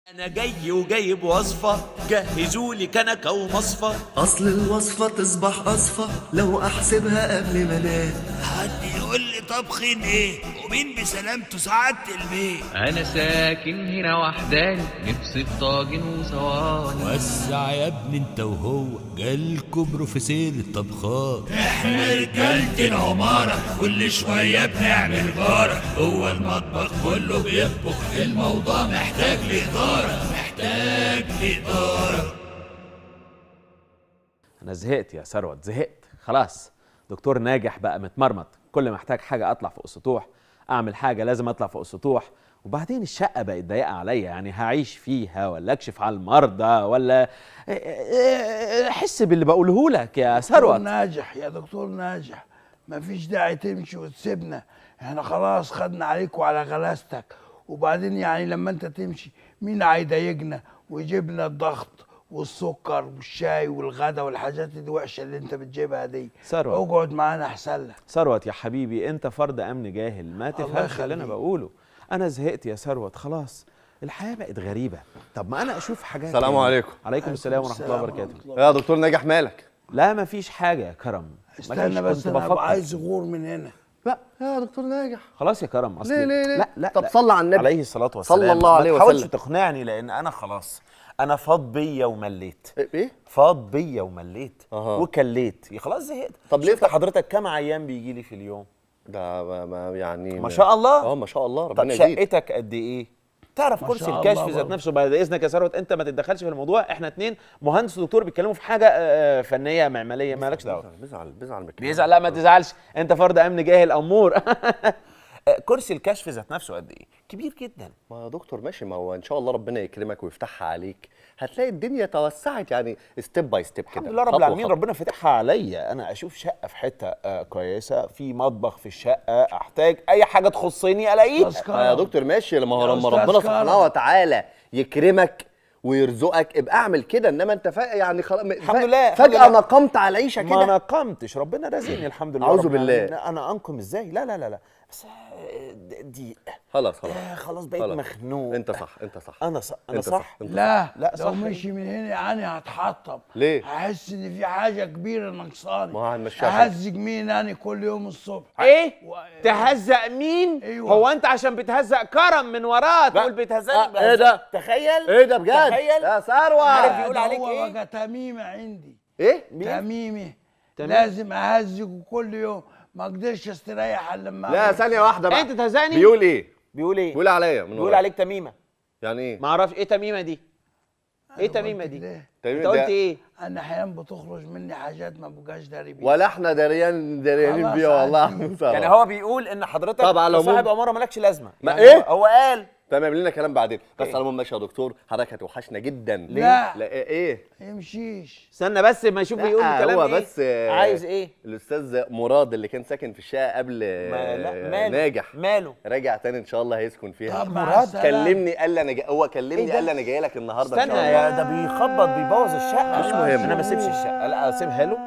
انا جاي وجايب وصفة جهزوا لي كنكة ومصفى أصل الوصفة تصبح أصفى لو أحسبها قبل ما أنام حد يقول لي طبخين ايه ومين بسلامته سعادة البيت انا ساكن هنا وحداني نفسي في طاجن وصواني وسع يا ابني انت وهو جالكوا بروفيسور الطبخات احنا رجالة العمارة كل شوية بنعمل غارة هو المطبخ كله بيطبخ الموضوع محتاج لإدارة محتاج لإدارة انا زهقت يا ثروت زهقت خلاص دكتور ناجح بقى متمرمط كل ما احتاج حاجه اطلع فوق السطوح اعمل حاجه لازم اطلع فوق السطوح وبعدين الشقه بقت ضيقه عليا يعني هعيش فيها ولا اكشف على المرضى ولا احس باللي بقوله لك يا دكتور ثروت ناجح يا دكتور ناجح مفيش داعي تمشي وتسيبنا احنا خلاص خدنا عليك وعلى غلاستك وبعدين يعني لما انت تمشي مين هيضايقنا ويجيب لنا الضغط والسكر والشاي والغدا والحاجات دي وحشه اللي انت بتجيبها دي ثروت. اقعد معانا احسن لك ثروت يا حبيبي انت فرد امن جاهل ما تفهمش اللي انا يخليك. بقوله انا زهقت يا ثروت خلاص الحياه بقت غريبه طب ما انا اشوف حاجات السلام يعني. عليكم. عليكم السلام ورحمه الله السلام وبركاته ورحمة الله. يا دكتور ناجح مالك لا ما فيش حاجه يا كرم مفيش، استنى بس كنت انا بفكر. أبقى عايز غور من هنا لا يا دكتور ناجح خلاص يا كرم اصل ليه ليه ليه لا لا طب لا. صلى على النبي عليه الصلاه والسلام صلى الله عليه ما تحاولش وسلم. تقنعني لان انا خلاص انا فاض بيا ومليت ايه فاض بيا ومليت أها. وكليت يا خلاص زهقت طب ليه شفت حضرتك كام عيان بيجي لي في اليوم ده ما- ما يعني ما شاء الله اه ما شاء الله طب ربنا يزيد شقتك قد ايه تعرف ما كرسي شاء الكشف الله ذات برضه. نفسه بعد اذنك يا ثروت انت ما تتدخلش في الموضوع احنا اتنين مهندس ودكتور بيتكلموا في حاجه آه، فنيه معماريه مالكش دعوه بيزعل بيزعل من الكلام. بيزعل لا ما تزعلش انت فرد امن جاهل امور كرسي الكشف ذات نفسه قد ايه كبير جدا ما يا دكتور ماشي ما هو ان شاء الله ربنا يكرمك ويفتحها عليك هتلاقي الدنيا توسعت يعني ستيب باي ستيب كده الحمد لله رب خطوة العالمين خطوة. ربنا فتحها عليا انا اشوف شقه في حته آه، كويسه في مطبخ في الشقه احتاج اي حاجه تخصني الاقيها أستاذ ما يا كرم. دكتور ماشي لما هو يا لما أستاذ ربنا كرم. سبحانه وتعالى يكرمك ويرزقك ابقى اعمل كده انما انت فا يعني خلاص الحمد لله، الحمد فجاه لله. نقمت على العيشه ما كده نقمتش ربنا رزقني الحمد لله أعوذ رب بالله. العالمين. انا انقم ازاي لا لا لا لا بس آه، دي خلاص خلاص آه، خلاص بقيت خلاص. مخنوق انت صح انت صح انا صح انا انت صح انت لا لا، لو صح. مشي من هنا يعني هتحطم ليه؟ هحس ان في حاجه كبيره ناقصاني ما هو هنمشيها ههزج مين يعني كل يوم الصبح ايه و- تهزق مين أيوة. هو انت عشان بتهزق كرم من وراه تقول بتهزقني آه، ايه ده؟ تخيل ايه ده بجد تخيل يا ثروه عارف بيقول ده عليك هو إيه؟ بقى تميمه عندي ايه تميمه تميم؟ لازم اهزجه كل يوم ما اقدرش استريح الا لما لا أعمل ثانيه واحده بقى انت تهزقني بيقول ايه بيقول ايه بيقول عليا من بيقول ورايا. عليك تميمه يعني ايه ما اعرفش ايه تميمه دي ايه أنا تميمه قلت دي ليه؟ تميمة انت قلت ده- ايه انا احيانا بتخرج مني حاجات ما بقاش داري بيها ولا احنا دريان دريانين خلاص بيها والله يا عادي. عم ثروت. يعني هو بيقول ان حضرتك طب على صاحب العموم- عماره مالكش لازمه ما يعني إيه؟ هو- هو قال تمام لنا كلام بعدين بس على العموم ماشي يا دكتور حضرتك هتوحشنا جدا لا. لا ايه ايه يمشيش استنى بس ما اشوف بيقول لا، كلام هو ايه بس آه، عايز ايه الاستاذ مراد اللي كان ساكن في الشقه قبل ما لا آه، ماله ناجح ماله راجع تاني ان شاء الله هيسكن فيها طب مع السلامة. كلمني قال لي انا جا... هو كلمني ده؟ قال لي انا جاي لك النهارده ان استنى شاء الله يا ده بيخبط بيبوظ الشقه مش مهم. انا ما اسيبش الشقه لا اسيبها له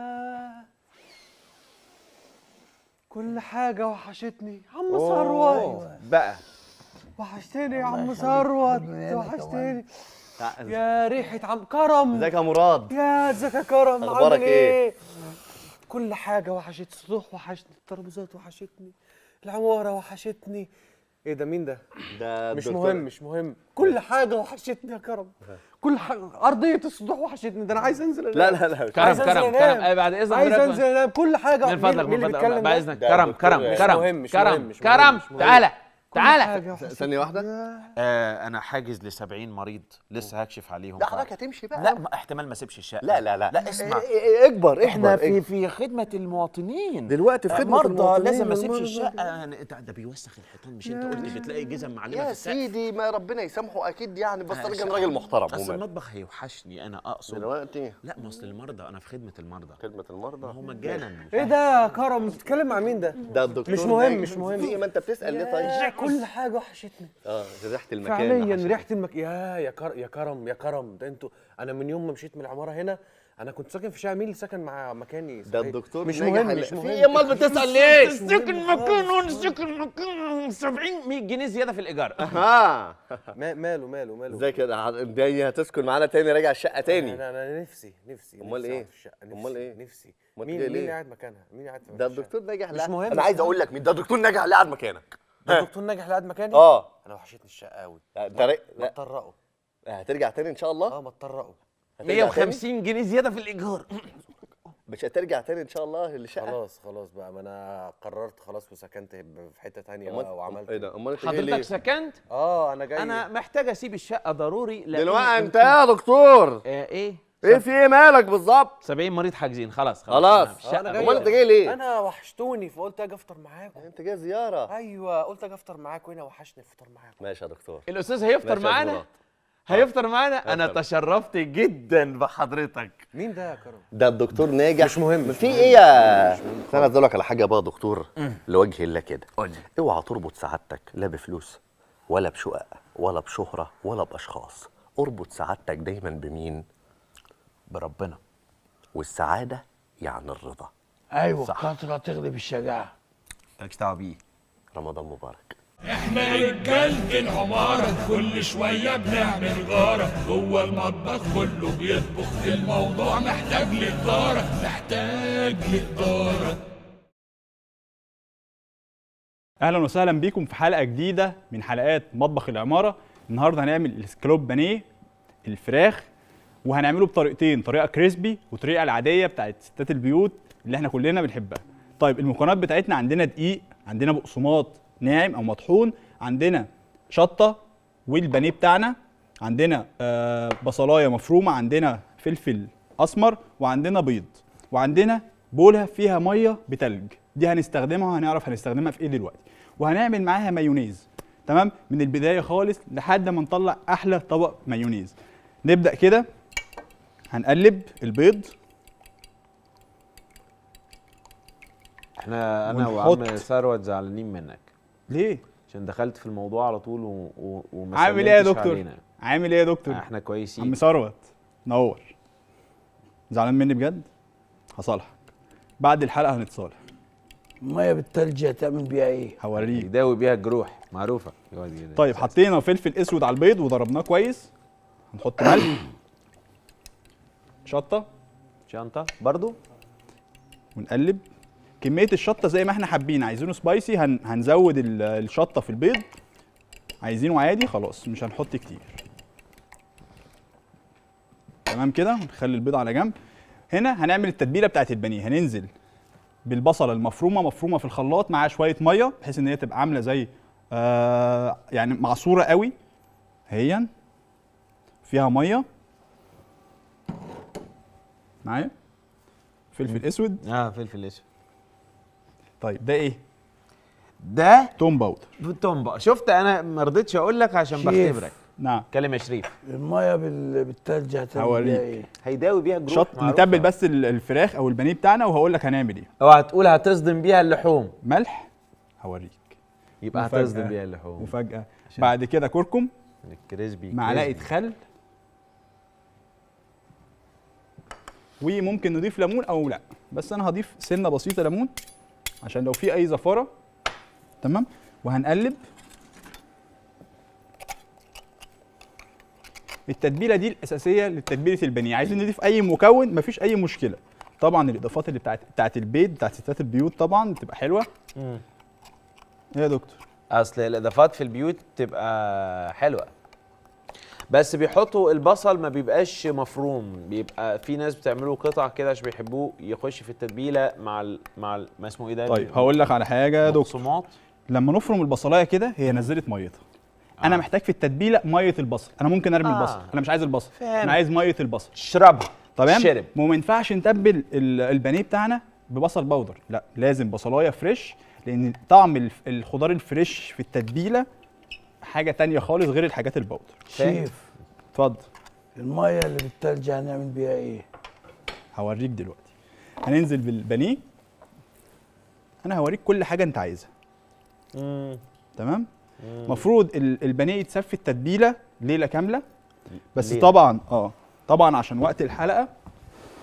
كل حاجة وحشتني عم أوه، ثروت بقى وحشتني يا عم ثروت خد من هنا وحشتني تع- يا ريحة عم كرم ازيك يا مراد يا ازيك يا كرم أخبارك عامل إيه؟ كل حاجة وحشت السطوح وحشتني الترابيزات وحشتني العمارة وحشتني ايه ده مين ده؟ ده مش الدكتور- مهم مش مهم كل حاجة وحشتني يا كرم كل حاجة أرضية السطوح وحشتني ده أنا عايز أنزل أنام لا لا لا كرم عايز أنزل كرم أنام. كرم آه، بعد اذنك عايز حضرتك أنزل أنام كل حاجة من فضلك مين من اللي فضلك بيتكلم بعد ده؟ اذنك ده كرم الدكتور كرم مش كرم مهم، مش كرم مهم، مش مهم، كرم مش مهم. تعالى كل تعالى حاجة وحشتني. ثانيه واحده آه انا حاجز ل 70 مريض لسه هكشف عليهم لا حضرتك هتمشي بقى لا ما احتمال ما اسيبش الشقه لا لا لا لا اسمع إيه- إيه- اكبر احنا اكبر في اكبر. في خدمه المواطنين دلوقتي في آه، خدمة مرضى المواطنين لازم ما اسيبش والمرضى. الشقه أنا- ده ده بيوسخ الحيطان مش انت قلت بتلاقي جزم معلمه في يا السقف سيدي ما ربنا يسامحه اكيد يعني بس آه، راجل شاء راجل الله. محترم اصل وماله. المطبخ هيوحشني انا اقصد دلوقتي لا ما اصل المرضى انا في خدمه المرضى خدمه المرضى هو مجانا ايه ده يا كرم بتتكلم مع مين ده؟ ده الدكتور مش مهم، ناجي. مش مهم. في إيه؟ ما انت بتسال ليه طيب يا كل حاجة وحشتني اه ريحه المكان فعليا وحشتني. ريحه المك يا يا كر... يا كرم يا كرم ده انتوا انا من يوم ما مشيت من العماره هنا انا كنت ساكن في شقه مين اللي سكن مع مكاني ده صحيح؟ الدكتور مش ناجح مهم اللي- مش في مهم ايه امال بتسال ليه؟ سكن مكان ونسكن مكان 70 100 جنيه زياده في الايجار ها ما- ماله ماله ماله ازاي كده هت- دي هتسكن معانا تاني راجع الشقه تاني انا انا نفسي نفسي أمال نفسي إيه؟ أقعد في الشقة، نفسي أمال إيه؟ نفسي أمال مين جاي مين ليه؟ اللي قاعد مكانها مين قاعد في ده الشقة؟ الدكتور ناجح مش لا مهم، انا عايز مش اقول لك مين ده الدكتور ناجح اللي قاعد مكانك ده الدكتور ناجح اللي قاعد مكاني اه انا وحشتني الشقه قوي لا، انت را- ما لا تطرقوا هترجع تاني ان شاء الله اه ما تطرقوا هترجع تاني؟ 150 جنيه زياده في الايجار مش هترجع تاني ان شاء الله للشقه خلاص خلاص بقى ما انا قررت خلاص وسكنت في حته تانية أمال- بقى وعملت ايه ده امال انت جاي ليه حضرتك سكنت اه انا جاي انا محتاج اسيب الشقه ضروري لأن دلوقتي انت يمكن- يا دكتور آه ايه ايه في ايه مالك بالظبط 70 مريض حاجزين خلاص خلاص. أنا في آه، الشقة أنا جاي. امال انت جاي ليه انا وحشتوني فقلت اجي افطر معاكم انت جاي زياره ايوه قلت اجي افطر معاكم هنا وحشني الفطار معاكم ماشي يا دكتور الاستاذ هيفطر ماشي يا معانا زمرات. هيفطر معانا انا هيفطر. تشرفت جدا بحضرتك مين ده يا كرم ده الدكتور ناجح مش مهم، مش في مهم. ايه يا انا عايز اقول لك على حاجه بقى يا دكتور لوجه الله كده قول لي. اوعى تربط سعادتك لا بفلوس ولا بشقق ولا بشهره ولا باشخاص اربط سعادتك دايما بمين بربنا والسعاده يعني الرضا ايوه صح. كثره تغلب الشجاعه مالكش دعوه بيه رمضان مبارك احنا رجالة العمارة كل شوية بنعمل غارة جوه المطبخ كله بيطبخ الموضوع محتاج للدارة محتاج للدارة اهلا وسهلا بيكم في حلقه جديده من حلقات مطبخ العماره النهارده هنعمل السكالوب بانيه الفراخ وهنعمله بطريقتين طريقه كريسبي وطريقه العاديه بتاعت ستات البيوت اللي احنا كلنا بنحبها طيب المكونات بتاعتنا عندنا دقيق عندنا بقسماط ناعم او مطحون عندنا شطه والبانيه بتاعنا عندنا آه بصلايه مفرومه عندنا فلفل اسمر وعندنا بيض وعندنا بوله فيها ميه بتلج دي هنستخدمها وهنعرف هنستخدمها في ايه دلوقتي وهنعمل معاها مايونيز تمام من البدايه خالص لحد ما نطلع احلى طبق مايونيز نبدا كده هنقلب البيض احنا انا ونحط- وعم ثروت زعلانين منك ليه عشان دخلت في الموضوع على طول و... و... وما عامل ايه يا سلمتش دكتور علينا. عامل ايه يا دكتور احنا عم كويسين ثروت نور زعلان مني بجد هصالحك بعد الحلقه هنتصالح الميه بالتلج هتعمل بيها ايه هوريك يداوي بيها الجروح معروفه طيب حطينا فلفل اسود على البيض وضربناه كويس هنحط ملح شطه شنطه برضو ونقلب كميه الشطه زي ما احنا حابين عايزينه سبايسي هن هنزود ال- الشطه في البيض عايزينه عادي خلاص مش هنحط كتير تمام كده ونخلي البيض على جنب هنا هنعمل التتبيله بتاعت البانيه هننزل بالبصله المفرومه مفرومه في الخلاط مع شويه ميه بحيث ان هي تبقى عامله زي آه يعني معصوره قوي هي فيها ميه معايا فلفل اسود اه فلفل اسود طيب ده ايه ده توم باودر توم بقى شفت انا ما رضيتش اقول لك عشان شيف. بختبرك نعم كلم يا شريف الميه بال... بالتلج هتعمل هوريك. بيها ايه هيداوي بيها الجروح شط نتبل بس ال- الفراخ او البانيه بتاعنا وهقول لك هنعمل ايه اوعى تقول هتصدم بيها اللحوم ملح هوريك يبقى مفاجأة. هتصدم بيها اللحوم مفاجاه بعد كده كركم الكريسبي معلقه كريسبي. خل وممكن نضيف ليمون او لا بس انا هضيف سنه بسيطه ليمون عشان لو في اي زفاره تمام وهنقلب التتبيله دي الاساسيه لتتبيله البانيه عايزين نضيف اي مكون مفيش اي مشكله طبعا الاضافات اللي بتاعت بتاعت البيت بتاعت ستات البيوت طبعا بتبقى حلوه مم. ايه يا دكتور اصل الاضافات في البيوت بتبقى حلوه بس بيحطوا البصل ما بيبقاش مفروم بيبقى في ناس بتعمله قطع كده عشان بيحبوه يخش في التتبيله مع ال مع ال ما اسمه ايه ده طيب هقول لك على حاجه يا دكتور بقسماط لما نفرم البصلايه كده هي نزلت ميتها انا محتاج في التتبيله ميه البصل انا ممكن ارمي آه. البصل انا مش عايز البصل فهمت. انا عايز ميه البصل اشربها تمام شرب وما ينفعش نتبل ال- البانيه بتاعنا ببصل باودر لا لازم بصلايه فريش لان طعم الف- الخضار الفريش في التتبيله حاجه تانية خالص غير الحاجات الباودر شيف اتفضل الميه اللي بالتلج هنعمل بيها ايه هوريك دلوقتي هننزل بالبانيه انا هوريك كل حاجه انت عايزها مم. تمام المفروض البانيه يتساب في التتبيله ليله كامله بس ليلة. طبعا اه طبعا عشان وقت الحلقه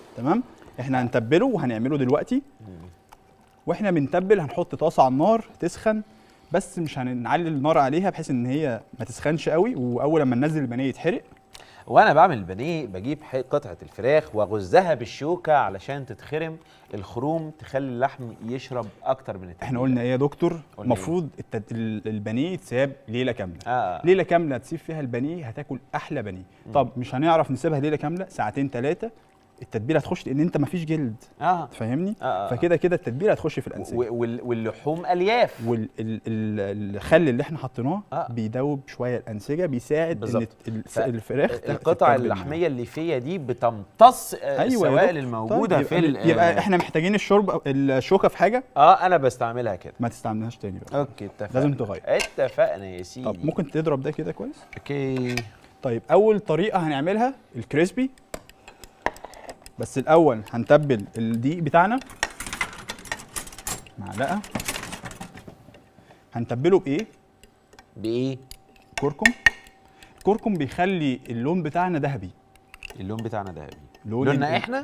تمام احنا هنتبله وهنعمله دلوقتي واحنا بنتبل هنحط طاسه على النار تسخن بس مش هنعلي النار عليها بحيث ان هي ما تسخنش قوي واول لما ننزل البانيه يتحرق وانا بعمل البانيه بجيب ح- قطعه الفراخ واغزها بالشوكه علشان تتخرم الخروم تخلي اللحم يشرب اكتر من التتبيله احنا قلنا ايه يا دكتور قلنا إيه؟ المفروض التد... ال- البانيه يتساب ليله كامله آه. ليله كامله تسيب فيها البانيه هتاكل احلى بانيه طب مش هنعرف نسيبها ليله كامله ساعتين ثلاثه التتبيله هتخش لان انت مفيش جلد اه فاهمني آه، آه. فكده كده التتبيله هتخش في الانسجه و- وال- واللحوم الياف والخل اللي احنا حطيناه آه. بيدوب شويه الانسجه بيساعد ان بالظبط. الف- ف- الفراخ ت- القطع تتبل اللحميه اللي فيها دي بتمتص آه، معاها. ايوه يا السوائل دكتور. الموجوده طيب في يبقى, ال- يبقى آه، احنا محتاجين الشوربه الشوكه في حاجه اه انا بستعملها كده ما تستعملهاش تاني بقى اوكي اتفقنا لازم تغير. اتفقنا يا سيدي طب ممكن تضرب ده كده كويس اوكي طيب اول طريقه هنعملها الكريسبي بس الاول هنتبل الدقيق بتاعنا معلقه هنتبله بايه بايه كركم الكركم بيخلي اللون بتاعنا ذهبي اللون بتاعنا ذهبي لون لوننا ال- احنا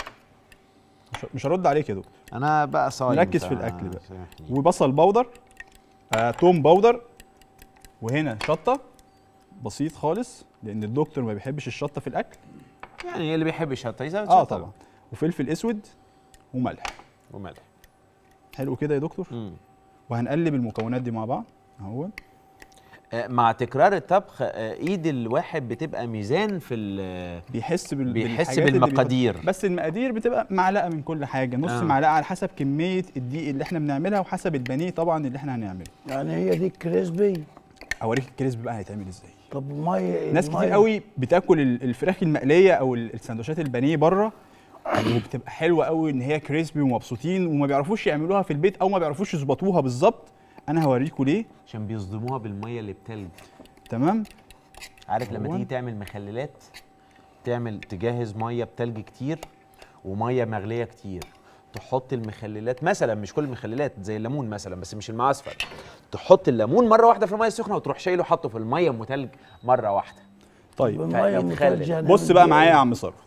مش, مش هرد عليك يا دكتور انا بقى صايم نركز في فا- الاكل بقى سامحني. وبصل بودر آه، توم بودر وهنا شطه بسيط خالص لان الدكتور ما بيحبش الشطه في الاكل يعني اللي بيحب الشطه يزود اه شطة طبعا وفلفل اسود وملح وملح حلو كده يا دكتور مم. وهنقلب المكونات دي مع بعض اهو آه، مع تكرار الطبخ آه، ايد الواحد بتبقى ميزان في ال- بيحس بال... بيحس بالحاجات اللي بالمقادير. بيحط- بس المقادير بتبقى معلقه من كل حاجه نص آه. معلقه على حسب كميه الدقيق اللي احنا بنعملها وحسب البانيه طبعا اللي احنا هنعمله يعني هي دي الكريسبي اوريك الكريسبي بقى هيتعمل ازاي طب ميه ناس كتير المية- قوي بتاكل ال- الفراخ المقليه او ال- السندوتشات البانيه بره وبتبقى حلوه قوي ان هي كريسبي ومبسوطين وما بيعرفوش يعملوها في البيت او ما بيعرفوش يظبطوها بالظبط انا هوريكم ليه عشان بيصدموها بالميه اللي بتلج تمام عارف لما هو- تيجي تعمل مخللات تعمل تجهز ميه بتلج كتير وميه مغليه كتير تحط المخللات مثلا مش كل المخللات زي الليمون مثلا بس مش المعصفر تحط الليمون مره واحده في الميه السخنه وتروح شايله حاطه في الميه المتلج مره واحده طيب الميه فيتخلل. متلجة بص هنعمل بقى بيها معايا يا إيه؟ عم ثروت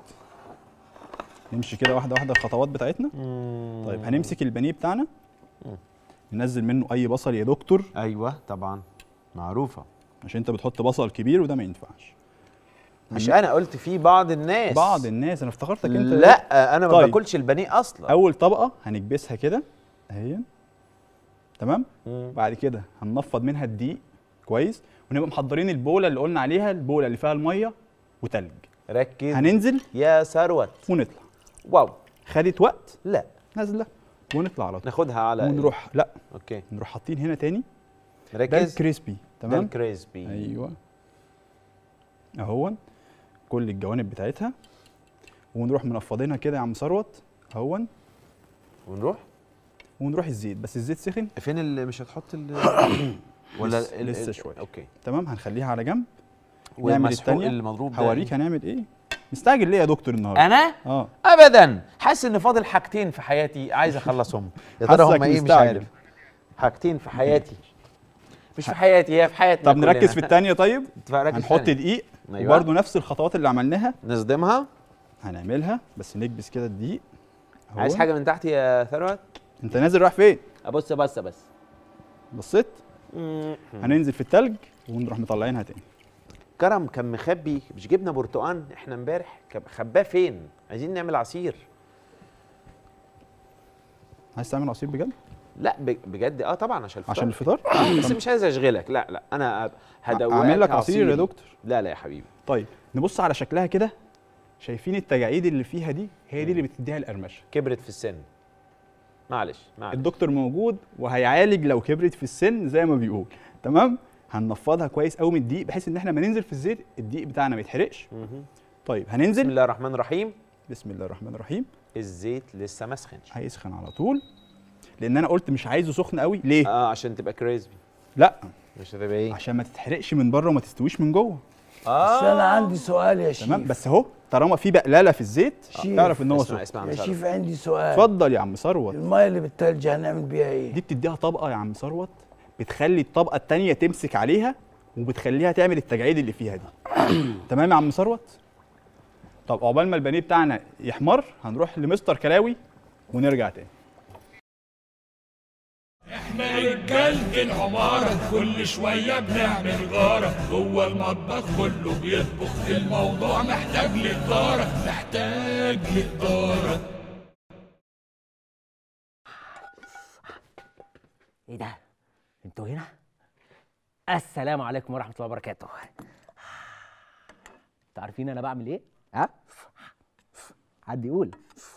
نمشي كده واحده واحده الخطوات بتاعتنا طيب هنمسك البانيه بتاعنا ننزل منه اي بصل يا دكتور ايوه طبعا معروفه عشان انت بتحط بصل كبير وده ما ينفعش مش انا قلت في بعض الناس بعض الناس انا افتكرتك انت لا انا ما طيب. باكلش البانيه اصلا اول طبقه هنكبسها كده اهي تمام مم. بعد كده هننفض منها الدقيق كويس ونبقى محضرين البوله اللي قلنا عليها البوله اللي فيها الميه وتلج ركز هننزل يا ثروت ونطلع واو خدت وقت لا نازله ونطلع على طول ناخدها على ونروح لا اوكي نروح حاطين هنا تاني ده ركز الكريسبي ده تمام الكريسبي ايوه اهو كل الجوانب بتاعتها ونروح منفضينها كده يا عم ثروت اهو ونروح ونروح الزيت بس الزيت سخن فين اللي مش هتحط ال ولا لسه- ال- لسه ال- شوية. اوكي تمام هنخليها على جنب نعمل والمسحوق التانية المضروب ده هوريك إيه؟ هنعمل ايه مستعجل ليه يا دكتور النهارده انا اه ابدا حاسس ان فاضل حاجتين في حياتي عايز اخلصهم يا ترى حاسك هم ايه مش مستعجل. عارف حاجتين في حياتي مش في حياتي هي في حياتنا طب نركز في كلنا. الثانيه طيب نركز في هنحط التانية. دقيق أيوة. وبرده نفس الخطوات اللي عملناها نصدمها هنعملها بس نكبس كده الدقيق أهو. عايز حاجه من تحت يا ثروت انت نازل رايح فين ابص بس بس بصيت هننزل في التلج ونروح مطلعينها تاني كرم كان مخبي مش جبنا برتقان احنا امبارح كان خباه فين عايزين نعمل عصير عايز تعمل عصير بجد لا ب- بجد اه طبعا عشان الفطار عشان الفطار آه، بس مش عايز اشغلك لا لا انا أب- هدوقك اعمل لك عصير يا عصيري. دكتور لا لا يا حبيبي طيب نبص على شكلها كده شايفين التجاعيد اللي فيها دي هي دي اللي بتديها القرمشه كبرت في السن معلش معلش الدكتور موجود وهيعالج لو كبرت في السن زي ما بيقول تمام هننفضها كويس قوي من الدقيق بحيث ان احنا ما ننزل في الزيت الدقيق بتاعنا ما يتحرقش مهم. طيب بسم هننزل الله الرحمن الرحيم بسم الله الرحمن الرحيم الزيت لسه ما سخنش هيسخن على طول لان انا قلت مش عايزه سخن قوي ليه اه عشان تبقى كريسبي لا مش هتبقى ايه عشان ما تتحرقش من بره وما تستويش من جوه اه بس انا عندي سؤال يا شيف تمام بس اهو طالما في بقلاله في الزيت شيف. تعرف ان هو اسمع سخن اسمع يا مش شيف عارف. عندي سؤال اتفضل يا عم ثروت الميه اللي بالتلج هنعمل بيها ايه دي بتديها طبقه يا عم ثروت بتخلي الطبقه التانية تمسك عليها وبتخليها تعمل التجاعيد اللي فيها دي تمام يا عم ثروت طب عقبال ما البانيه بتاعنا يحمر هنروح لمستر كلاوي ونرجع تاني احنا رجالة العمارة كل شوية بنعمل غارة جوه المطبخ كله بيطبخ الموضوع محتاج لإدارة محتاج لإدارة ايه ده؟ انتوا هنا؟ السلام عليكم ورحمة الله وبركاته. انتوا عارفين انا بعمل ايه؟ ها؟ حد يقول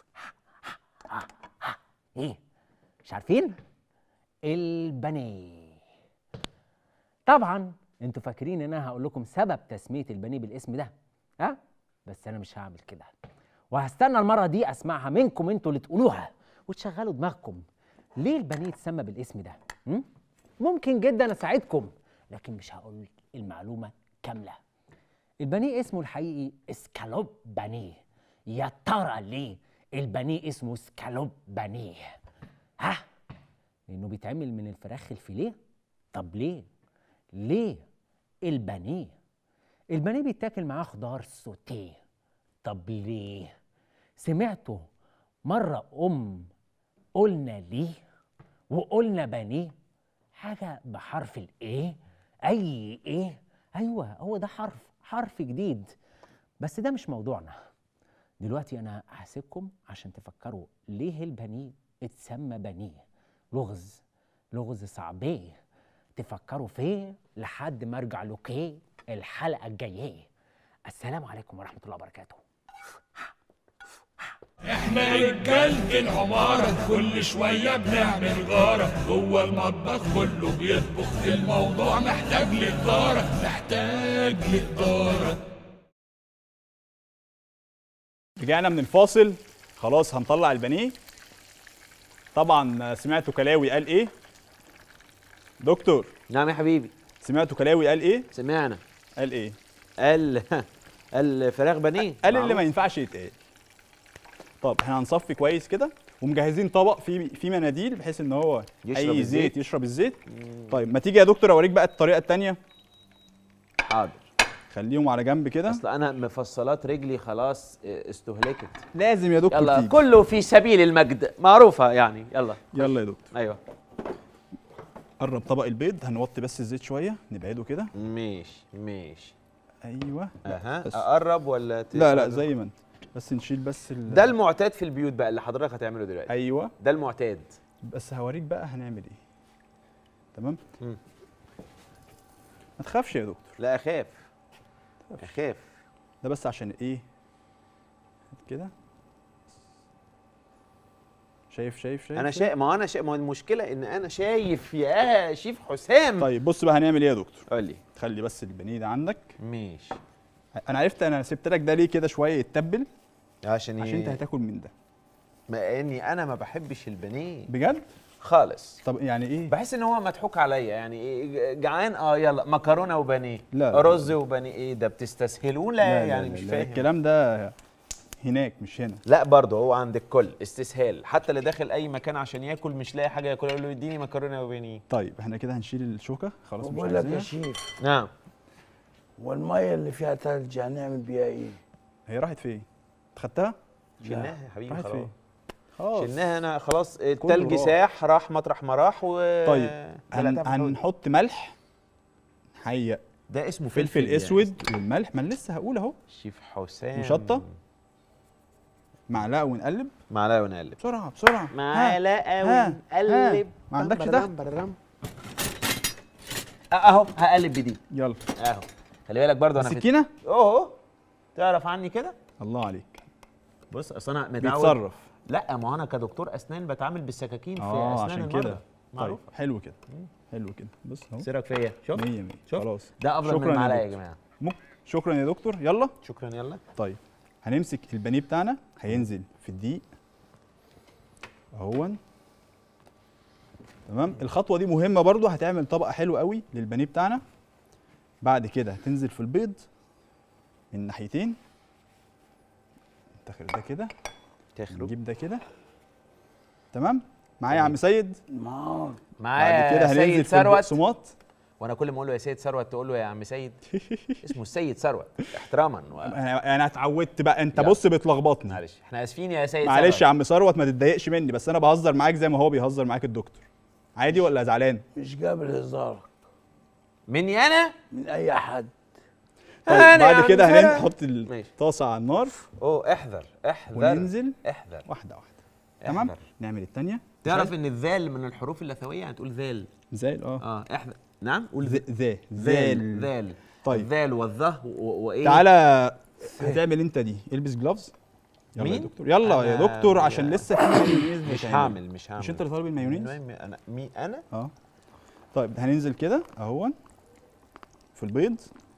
ايه؟ مش عارفين؟ البانيه. طبعا انتوا فاكرين ان انا هقول لكم سبب تسمية البانيه بالاسم ده، ها؟ بس انا مش هعمل كده. وهستنى المرة دي اسمعها منكم انتوا اللي تقولوها وتشغلوا دماغكم. ليه البانيه اتسمى بالاسم ده؟ م? ممكن جدا اساعدكم لكن مش هقول المعلومه كامله. البانيه اسمه الحقيقي اسكالوب بانيه. يا ترى ليه البانيه اسمه اسكالوب بانيه؟ ها؟ لانه بيتعمل من الفراخ الفيليه؟ طب ليه؟ ليه البانيه؟ البانيه بيتاكل معاه خضار سوتيه. طب ليه؟ سمعتوا مره ام قلنا ليه وقلنا بانيه حاجة بحرف الايه أي إيه أيوة هو ده حرف حرف جديد بس ده مش موضوعنا دلوقتي أنا هسيبكم عشان تفكروا ليه البانيه اتسمى بانيه لغز لغز صعبيه تفكروا فيه لحد ما ارجع لكيه الحلقة الجاية السلام عليكم ورحمة الله وبركاته احنا رجالة العمارة كل شوية بنعمل غارة جوه المطبخ كله بيطبخ الموضوع محتاج لإدارة محتاج لإدارة رجعنا من الفاصل خلاص هنطلع البانيه طبعا سمعتوا كلاوي قال ايه دكتور نعم يا حبيبي سمعتوا كلاوي قال ايه سمعنا قال ايه قال قال فراخ بانيه قال اللي معروف. ما ينفعش يتقال طب احنا هنصفي كويس كده ومجهزين طبق فيه فيه مناديل بحيث ان هو يشرب اي الزيت. زيت يشرب الزيت طيب ما تيجي يا دكتور اوريك بقى الطريقه الثانيه حاضر خليهم على جنب كده اصل انا مفصلات رجلي خلاص اه، استهلكت لازم يا دكتور يلا تيجي. كله في سبيل المجد معروفه يعني يلا يلا يا دكتور ايوه قرب طبق البيض هنوطي بس الزيت شويه نبعده كده ماشي ماشي ايوه اها بس. اقرب ولا ت- لا لا زي ما انت بس نشيل بس ال... ده المعتاد في البيوت بقى اللي حضرتك هتعمله دلوقتي ايوه ده المعتاد بس هوريك بقى هنعمل ايه تمام مم. ما تخافش يا دكتور لا اخاف اخاف ده بس عشان ايه كده شايف شايف شايف انا شايف ما انا شايف ما هو المشكله ان انا شايف يا شيف حسام طيب بص بقى هنعمل ايه يا دكتور قول لي خلي بس البانيه ده عندك ماشي انا عرفت انا سبت لك ده ليه كده شويه يتبل عشان عشان انت هتاكل من ده مع اني انا ما بحبش البانيه بجد خالص طب يعني ايه بحس ان هو مضحوك عليا يعني إيه جعان اه يلا مكرونه وبانيه لا، لا. رز وبانيه ايه ده بتستسهلون لا, يعني مش فاهم الكلام ده هناك مش هنا لا برضه هو عند الكل استسهال حتى اللي داخل اي مكان عشان ياكل مش لاقي حاجه ياكل يقول له اديني مكرونه وبانيه طيب احنا كده هنشيل الشوكه خلاص مش بقول لك يا عايزينها شيف نعم والميه اللي فيها تلج هنعمل بيها ايه؟ هي راحت فين انت خدتها شلناها يا حبيبي راحت خلاص فين خلاص شلناها انا خلاص التلج راح. ساح راح مطرح ما راح و طيب دلقتها هن... في الحوض. هنحط ملح حقيقة ده اسمه فلفل فلفل يعني. اسود والملح ما أنا لسه هقول اهو شيف حسام وشطه معلقه ونقلب معلقه ونقلب بسرعه بسرعه معلقه ها، ونقلب ما عندكش بررم ده بررم. اهو هقلب بدي يلا اهو خلي بالك برضه انا في- سكينه اهو تعرف عني كده الله عليك بص اصل انا متعود بيتصرف لا ما هو انا كدكتور اسنان بتعامل بالسكاكين في اه اسنان عشان المرضى كده طيب معروف حلو كده حلو كده بص اهو سيرك فيا شوف 100 100 شوف. خلاص ده افضل من شكراً يا المعلقه يا دكتور. جماعه مك... شكرا يا دكتور يلا شكرا يلا طيب هنمسك البانيه بتاعنا هينزل في الدقيق اهون تمام الخطوه دي مهمه برضو هتعمل طبقه حلو قوي للبانيه بتاعنا بعد كده هتنزل في البيض من ناحيتين تاخد ده كده تخرج نجيب ده كده تمام معايا يا عم سيد ما معايا بعد كده سيد هننزل في ثروت البقسماط وانا كل ما اقول له يا سيد ثروت تقول له يا عم سيد اسمه السيد ثروت احتراما و... انا انا اتعودت بقى انت يلا. بص بتلخبطني معلش احنا اسفين يا سيد معلش يا ثروت. عم ثروت ما تتضايقش مني بس انا بهزر معاك زي ما هو بيهزر معاك الدكتور عادي ولا زعلان مش قابل هزارك مني انا من اي حد طيب أنا يا بعد عم كده ثروت. هنحط ماشي. الطاسه على النار اوه احذر احذر وننزل احذر واحده واحده تمام احذر. نعمل الثانيه تعرف ان الذال من الحروف اللثويه يعني تقول ذال زي اه اه احذر نعم قول ذ- ذا ذال ذال طيب. الذال والظه و- وايه تعالى هتعمل انت دي البس جلافز يلا يا مين؟ دكتور يلا يا أنا- دكتور عشان لسه في مايونيز مش هيتعمل. هعمل مش هعمل مش انت اللي طالب المايونيز انا مين انا اه طيب هننزل كده اهو في البيض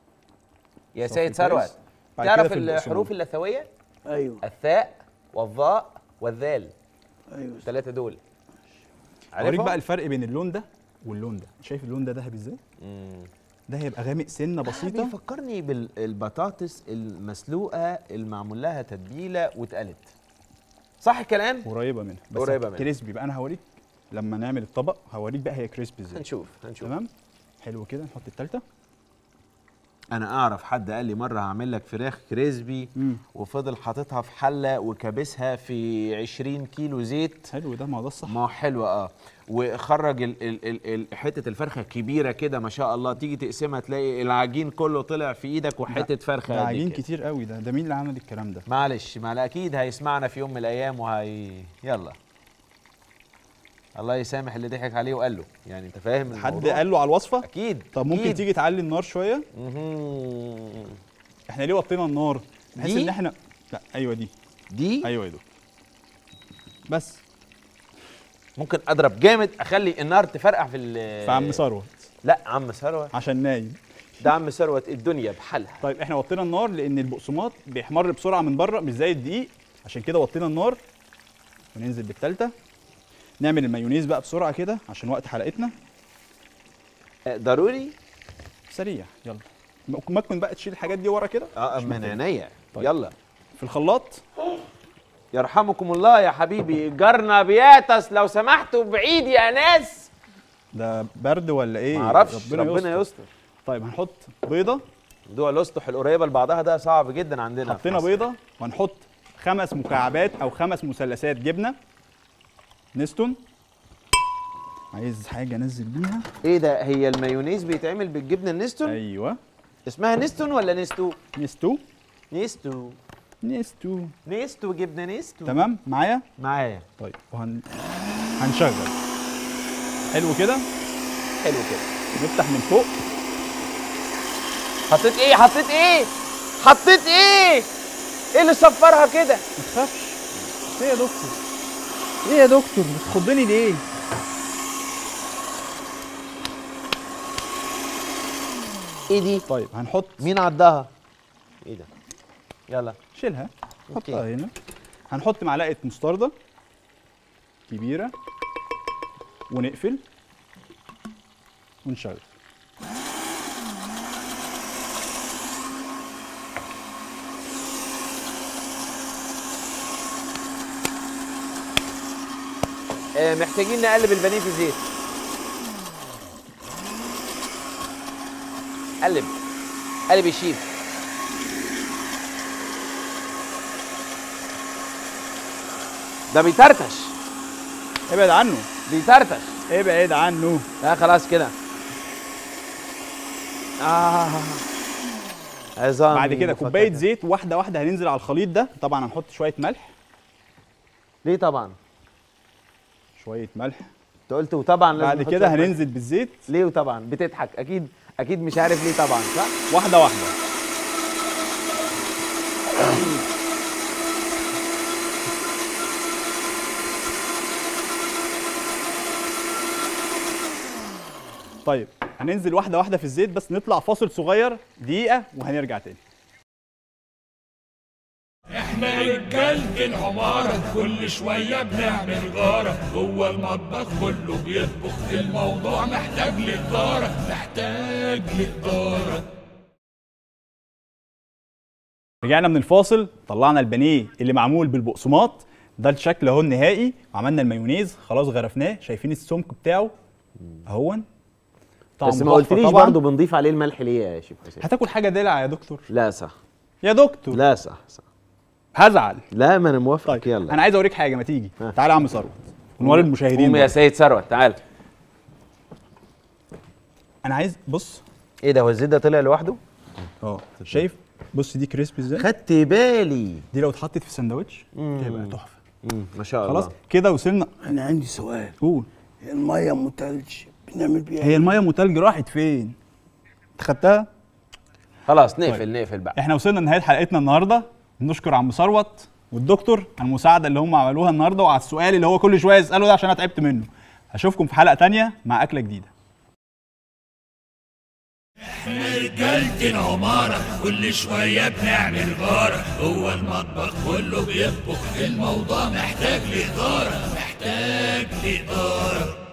يا صافي سيد ثروت كويس. بعد تعرف كده في البقسماط. الحروف اللثويه ايوه الثاء والظاء والذال ايوه الثلاثه دول اوريك عارفهم؟ بقى الفرق بين اللون ده واللون ده شايف اللون ده ذهبي ازاي مم. ده هيبقى غامق سنه بسيطه بيفكرني بالبطاطس المسلوقه المعمول لها تتبيله واتقلت صح الكلام قريبه منها بس قريبة منها. كريسبي بقى انا هوريك لما نعمل الطبق هوريك بقى هي كريسبي ازاي هنشوف هنشوف تمام حلو كده نحط التالتة انا اعرف حد قال لي مره هعمل لك فراخ كريسبي مم. وفضل حاططها في حله وكابسها في 20 كيلو زيت حلو ده ما هو ده الصح ما هو حلو اه وخرج ال ال ال ال حته الفرخه كبيره كده ما شاء الله تيجي تقسمها تلاقي العجين كله طلع في ايدك وحته فرخه ده قد عجين كده. كتير قوي ده ده مين اللي عمل الكلام ده معلش معلش اكيد هيسمعنا في يوم من الايام وهي يلا الله يسامح اللي ضحك عليه وقال له يعني انت فاهم حد الموضوع؟ قال له على الوصفه اكيد طب ممكن أكيد. تيجي تعلي النار شويه مهم. احنا ليه وطينا النار بحيث دي؟ ان احنا لا ايوه دي دي ايوه يا دكتور بس ممكن اضرب جامد اخلي النار تفرقع في ال في عم ثروت لا عم ثروت عشان نايم ده عم ثروت الدنيا بحالها طيب احنا وطينا النار لان البقسماط بيحمر بسرعه من بره مش زي الدقيق عشان كده وطينا النار وننزل بالتالتة نعمل المايونيز بقى بسرعه كده عشان وقت حلقتنا آه، ضروري سريع يلا ممكن ممكن بقى تشيل الحاجات دي ورا كده اه مش من محتاج. عينيا طيب. يلا في الخلاط يرحمكم الله يا حبيبي جارنا بياتس لو سمحتوا بعيد يا ناس ده برد ولا ايه معرفش ربنا يستر طيب هنحط بيضه موضوع الاسطح القريبه لبعضها ده صعب جدا عندنا في حطينا مصر. بيضه وهنحط خمس مكعبات او خمس مثلثات جبنه نستون عايز حاجه انزل بيها ايه ده هي المايونيز بيتعمل بالجبنه النستون ايوه اسمها نستون ولا نستو نستو نستو نستو نستو جبنه نستو تمام معايا معايا طيب وهن هنشغل حلو كده حلو كده نفتح من فوق حطيت ايه حطيت ايه حطيت ايه ايه اللي صفرها كده ما تخافش ايه يا دكتور ايه يا دكتور بتخضني ليه ايه دي طيب هنحط مين عدها ايه ده يلا شيلها أوكي. حطها هنا هنحط معلقه مستردة كبيرة ونقفل ونشغل آه محتاجين نقلب البانيه في زيت قلب قلب الشيف ده بيترتش ابعد عنه بيترتش ابعد عنه لا خلاص كده آه عظامي بعد كده مفتتة. كوبايه زيت واحده واحده هننزل على الخليط ده طبعا هنحط شويه ملح ليه طبعا شويه ملح انت قلت وطبعا لازم بعد نحط كده شوية ملح. هننزل بالزيت ليه وطبعا بتضحك اكيد اكيد مش عارف ليه طبعا صح واحده واحده طيب هننزل واحده واحده في الزيت بس نطلع فاصل صغير دقيقه وهنرجع تاني احنا رجالة العمارة كل شوية بنعمل غارة جوه المطبخ كله بيطبخ الموضوع محتاج لإدارة محتاج لإدارة رجعنا من الفاصل طلعنا البانيه اللي معمول بالبقسماط ده الشكل اهو النهائي وعملنا المايونيز خلاص غرفناه شايفين السمك بتاعه اهون طعم بس ما تحفة قلتليش طبعاً. برضه بنضيف عليه الملح ليه يا شيف حسين هتاكل حاجه دلع يا دكتور لا صح يا دكتور لا صح صح هزعل لا ما انا موافق طيب يلا انا عايز اوريك حاجه ما تيجي ها. تعالى يا عم ثروت ونوري المشاهدين قوم يا برضه. سيد ثروت تعال انا عايز بص ايه ده هو الزيت ده طلع لوحده اه شايف بص دي كريسبي ازاي خدت بالي دي لو اتحطت في سندوتش تبقى تحفه مم. ما شاء الله خلاص كده وصلنا انا عندي سؤال قول الميه ام تلج بنعمل بيها هي الميه ام تلج راحت فين انت خدتها خلاص نقفل نقفل بقى احنا وصلنا لنهايه حلقتنا النهارده بنشكر عم ثروت والدكتور على المساعده اللي هم عملوها النهارده وعلى السؤال اللي هو كل شويه يساله ده عشان انا تعبت منه هشوفكم في حلقه تانية مع اكله جديده رجالة العمارة كل شوية بنعمل غارة هو المطبخ كله بيطبخ الموضوع محتاج لإدارة محتاج لإدارة